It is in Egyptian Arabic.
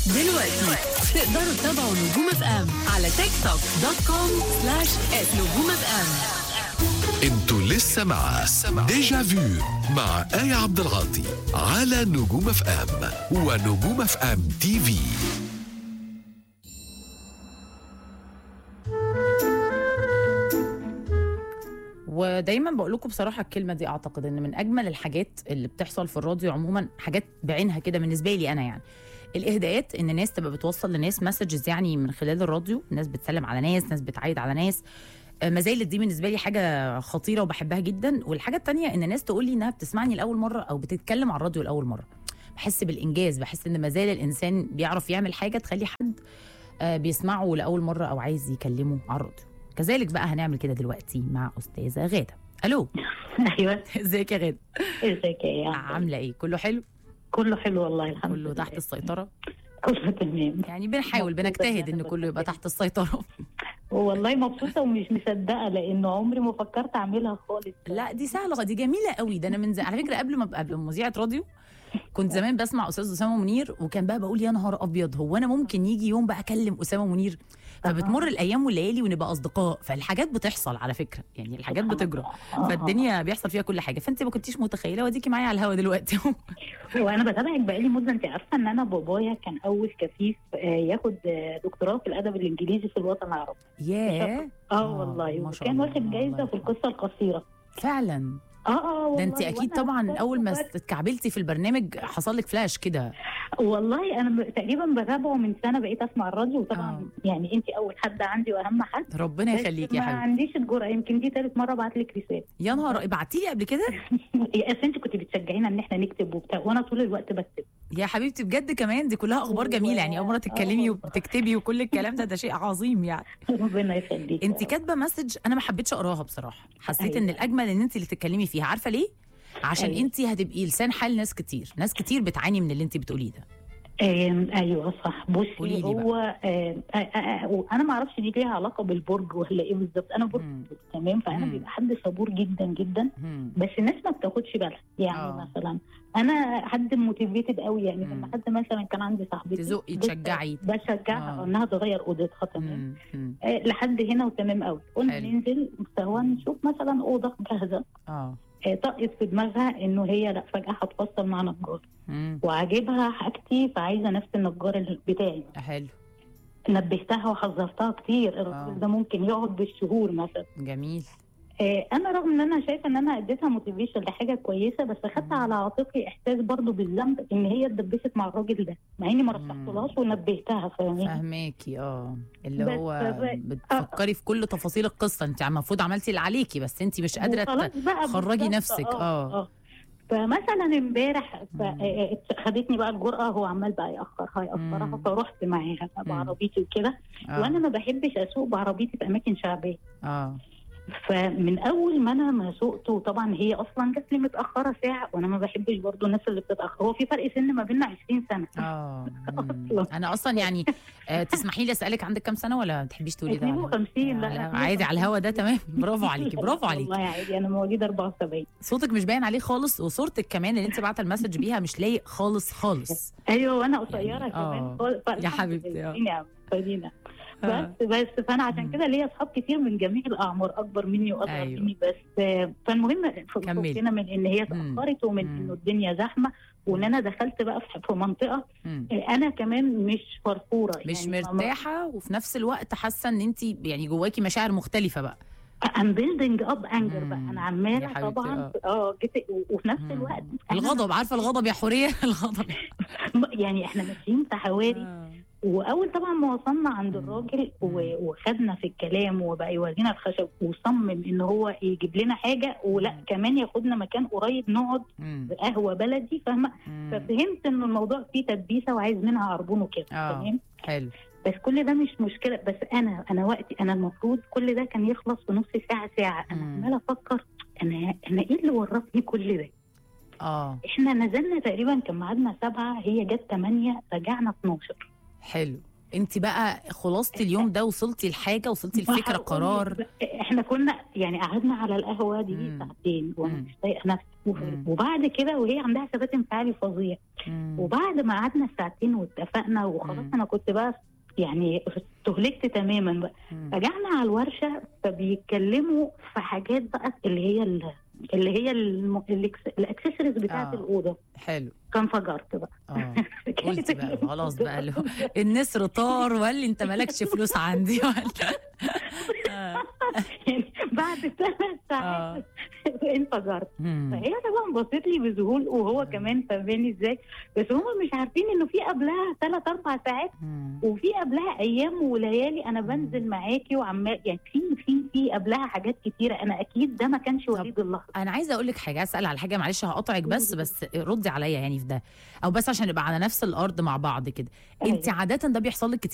دلوقتي تقدروا تتابعوا نجوم اف ام على تيك توك دوت كوم سلاش نجوم اف ام انتوا لسه مع ديجا فيو مع آية عبد العاطي على نجوم اف ام ونجوم اف ام تي في ودايما بقول لكم بصراحه الكلمه دي اعتقد ان من اجمل الحاجات اللي بتحصل في الراديو عموما حاجات بعينها كده بالنسبه لي انا يعني الاهداءات ان ناس تبقى بتوصل لناس مسجز يعني من خلال الراديو ناس بتسلم على ناس ناس بتعايد على ناس آه، ما زالت دي بالنسبه لي حاجه خطيره وبحبها جدا والحاجه التانية ان ناس تقول لي انها بتسمعني لاول مره او بتتكلم على الراديو لاول مره بحس بالانجاز بحس ان ما زال الانسان بيعرف يعمل حاجه تخلي حد آه، بيسمعه لاول مره او عايز يكلمه على الراديو كذلك بقى هنعمل كده دلوقتي مع استاذه غاده الو ايوه ازيك يا غاده ازيك يا عامله ايه كله حلو كله حلو والله الحمد كله لله تحت السيطره كله تمام يعني بنحاول مبسوطة بنجتهد إن ان أنا كله يبقى بتكلم. تحت السيطره والله مبسوطه ومش مصدقه لانه عمري ما فكرت اعملها خالص لا دي سهله دي جميله قوي ده انا من زي... على فكره قبل ما ابقى قبل مذيعه راديو كنت زمان بسمع استاذ اسامه منير وكان بقى بقول يا نهار ابيض هو انا ممكن يجي يوم بقى اكلم اسامه منير فبتمر الايام والليالي ونبقى اصدقاء فالحاجات بتحصل على فكره يعني الحاجات بتجرى فالدنيا بيحصل فيها كل حاجه فانت ما كنتيش متخيله واديكي معايا على الهوا دلوقتي وانا بتابعك بقالي مده انت عارفه ان انا بابايا كان اول كفيف آه، ياخد آه، دكتوراه في الادب الانجليزي في الوطن العربي ياه اه آه، والله ما شاء وكان الله، واخد الله جايزه في يرحمه. القصه القصيره فعلا اه اه والله ده انت اكيد وأنا طبعا اول ما فاكرة- اتكعبلتي في البرنامج حصل لك فلاش كده والله انا ب- تقريبا بتابعه من سنه بقيت اسمع الراديو وطبعا آه. يعني انت اول حد عندي واهم حد ربنا بس يخليك يا ما حبيبي عنديش الجرأه يمكن دي ثالث مره ابعت لك رساله يا نهار ابعتي لي قبل كده يا أصل انت كنت بتشجعينا ان احنا نكتب وبتاع وانا طول الوقت بكتب يا حبيبتي بجد كمان دي كلها اخبار جميله يعني اول مره تتكلمي آه. وبتكتبي وكل الكلام ده ده شيء عظيم يعني ربنا يخليك انت كاتبه مسج انا ما حبيتش اقراها بصراحه حسيت ان أيوة. الاجمل ان انت اللي تتكلمي فيها عارفه ليه عشان أيوة. انت هتبقي لسان حال ناس كتير ناس كتير بتعاني من اللي انت بتقوليه ده آم، ايوه صح قولي بصي لي بقى. هو آم، آه، آه، آه، انا ما اعرفش دي ليها علاقه بالبرج ولا ايه بالظبط انا برج مم. تمام فانا مم. بيبقى حد صبور جدا جدا مم. بس الناس ما بتاخدش بالها يعني آه. مثلا انا حد موتيفيتد قوي يعني مم. لما حد مثلا كان عندي صاحبتي تزقي، بس- تشجعي. بشجعها آه. انها تغير اوضتها تمام مم. مم. آه لحد هنا وتمام قوي قلنا حلو. ننزل سوا نشوف مثلا اوضه جاهزه اه آه، طقت في دماغها انه هي لا فجاه هتفصل مع نجار مم. وعاجبها حاجتي فعايزه نفس النجار ال- بتاعي حلو نبهتها وحذرتها كتير آه. الراجل ده ممكن يقعد بالشهور مثلا جميل آه، انا رغم ان انا شايفه ان انا اديتها موتيفيشن لحاجه كويسه بس خدت على عاتقي احساس برضو بالذنب ان هي اتدبست مع الراجل ده مع اني ما مم. رشحتلهاش ونبهتها فاهمين فهماكي اه اللي بس- هو بس- بتفكري في كل تفاصيل القصه انت المفروض عملتي اللي عليكي بس انت مش قادره ت- وخلاص بقى تخرجي بالظبط، نفسك، آه. فمثلا امبارح ف- مم. آه، خدتني بقى الجرأة هو عمال بقى يأخرها يأخرها مم. فرحت معاها بعربيتي وكده آه. وانا ما بحبش اسوق بعربيتي في اماكن شعبيه اه فمن اول ما انا ما سوقت وطبعا هي اصلا جات لي متاخره ساعه وانا ما بحبش برضو الناس اللي بتتاخر هو في فرق سن ما بيننا 20 سنه اه مم. أصلاً. انا اصلا يعني آه تسمحي لي اسالك عندك كام سنه ولا ما تحبيش تقولي ده على- 52 لا على- لا عادي على الهوا ده تمام برافو عليكي برافو عليكي والله عادي انا مواليد 74 صوتك مش باين عليه خالص وصورتك كمان اللي انت بعت المسج بيها مش لايق خالص خالص ايوه وانا قصيره يعني، آه. كمان خالص. يا حبيبتي، آه. نعم فدينا آه. بس بس فانا عشان مم. كده ليا اصحاب كتير من جميع الاعمار اكبر مني واصغر أيوة. مني بس آه، فالمهم كملي. فكنا من ان هي مم. اتاخرت ومن مم. انه الدنيا زحمه وان انا دخلت بقى في في منطقه مم. آه، انا كمان مش فرفوره مش يعني ما- مرتاحه وفي نفس الوقت حاسه ان انت يعني جواكي مشاعر مختلفه بقى ام بيلدينج اب انجر بقى مم. انا يا عماله حبيبتي، طبعا اه جيت وفي نفس مم. الوقت أنا الغضب عارفه الغضب يا حوريه الغضب يعني احنا ماشيين في حواري آه. واول طبعا ما وصلنا عند مم. الراجل و- وخدنا في الكلام وبقى يورينا الخشب وصمم ان هو يجيب لنا حاجه ولا مم. كمان ياخدنا مكان قريب نقعد مم. في قهوه بلدي فاهمه مم. ففهمت ان الموضوع فيه تدبيسه وعايز منها عربون وكده آه. تمام حلو بس كل ده مش مشكله بس انا انا وقتي انا المفروض كل ده كان يخلص في نص ساعه ساعه انا مم. عماله افكر انا انا ايه اللي ورطني كل ده اه احنا نزلنا تقريبا كان ميعادنا سبعه هي جت 8 رجعنا 12 حلو انت بقى خلاصة اليوم ده وصلتي لحاجه وصلتي لفكره وهقول لك قرار بقى، احنا كنا يعني قعدنا على القهوه دي مم. ساعتين وانا مم. مش طايقه نفسي مم. وبعد كده وهي عندها ثبات انفعالي فظيع مم. وبعد ما قعدنا الساعتين واتفقنا وخلاص مم. انا كنت بقى يعني استهلكت تماما بقى مم. رجعنا على الورشه فبيتكلموا في حاجات بقى اللي هي ال- اللي هي الم- الإكس- الاكسسوارز بتاعت آه. الاوضه حلو فانفجرت بقى اه قلت بقى خلاص بقى اللي هو النسر طار وقال لي انت مالكش فلوس عندي ولا آه. يعني بعد ثلاث آه. ساعات انفجرت مم. فهي طبعا بصيت لي بذهول وهو كمان فاهماني ازاي بس هم مش عارفين انه في قبلها ثلاث اربع ساعات مم. وفي قبلها ايام وليالي انا بنزل معاكي وعمال يعني في في في قبلها حاجات كتيره انا اكيد ده ما كانش وليد اللحظه انا عايزه اقول لك حاجه اسال على حاجه معلش هقطعك بس بس ردي عليا يعني في ده او بس عشان نبقى على نفس الارض مع بعض كده انت أيوة. عاده ده بيحصل لك كتير